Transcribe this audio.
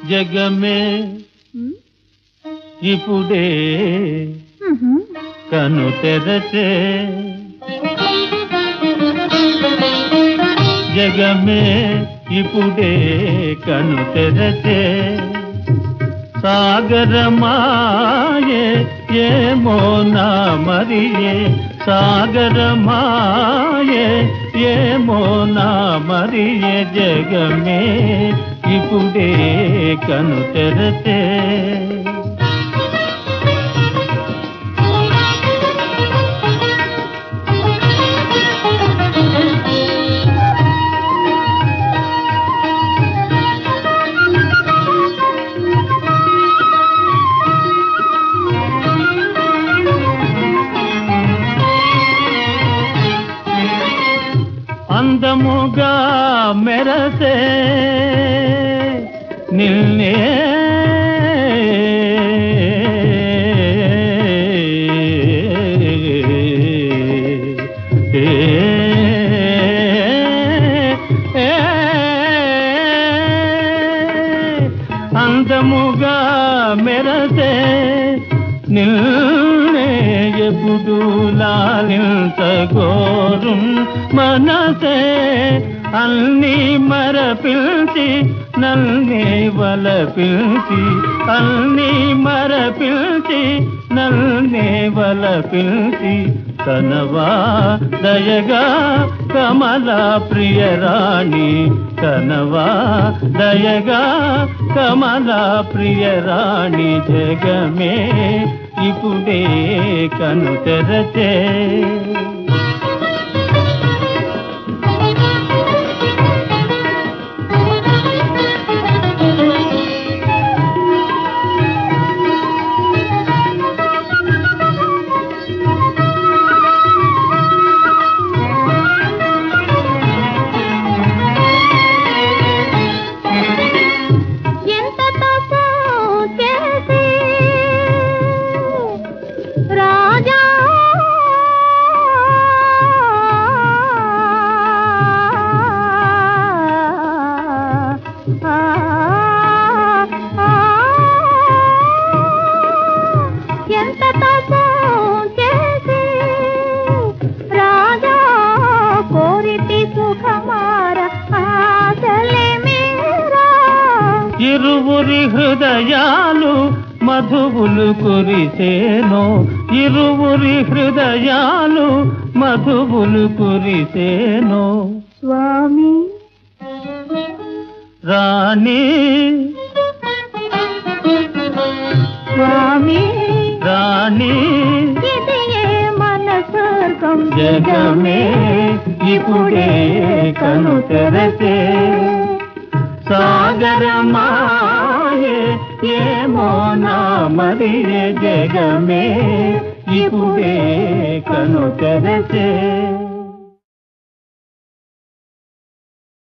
జగమే ఉమ్, ఇప్పుడే ఉహు. కను తెరచే జగమే ఇప్పుడే కను తెరచే సాగరమాయే ఏమో నా మరియే సాగరమాయే ఏమో నా మరియే జగమే ఇప్పుడే కను తెరచే అందముగా మెరసే నిల్నే అందముగా మెరసే నిల్నే ఎప్పుడు లాలించగోరు మనసే అన్ని మరపిల్చి నల్నే వల పిల్చి అన్ని మరపిల్చి నల్నే వల పిల్చి కనవా దయగా కమల ప్రియరాణి కనవా దయగా కమల ప్రియరాణి జగమే ఇప్పుడే కను తెరచే ఎంత తపో చేసి రాజా ఆ, ఆ, ఎంత తపో చేసి రాజా కోరితి సుఖమార ఆశలే మీరా ఇరువురి హృదయాలు మధువులు కురిసేనో ఇరువురి హృదయాలు మధువులు కురిసేనో స్వామి రాణి స్వామి రాణి ఇది ఏ మన స్వర్గం జగమే ఇప్పుడే కను తెరచే సాగరమాయే ఏమో నా మరియే జగమే ఇప్పుడే కను తెరచే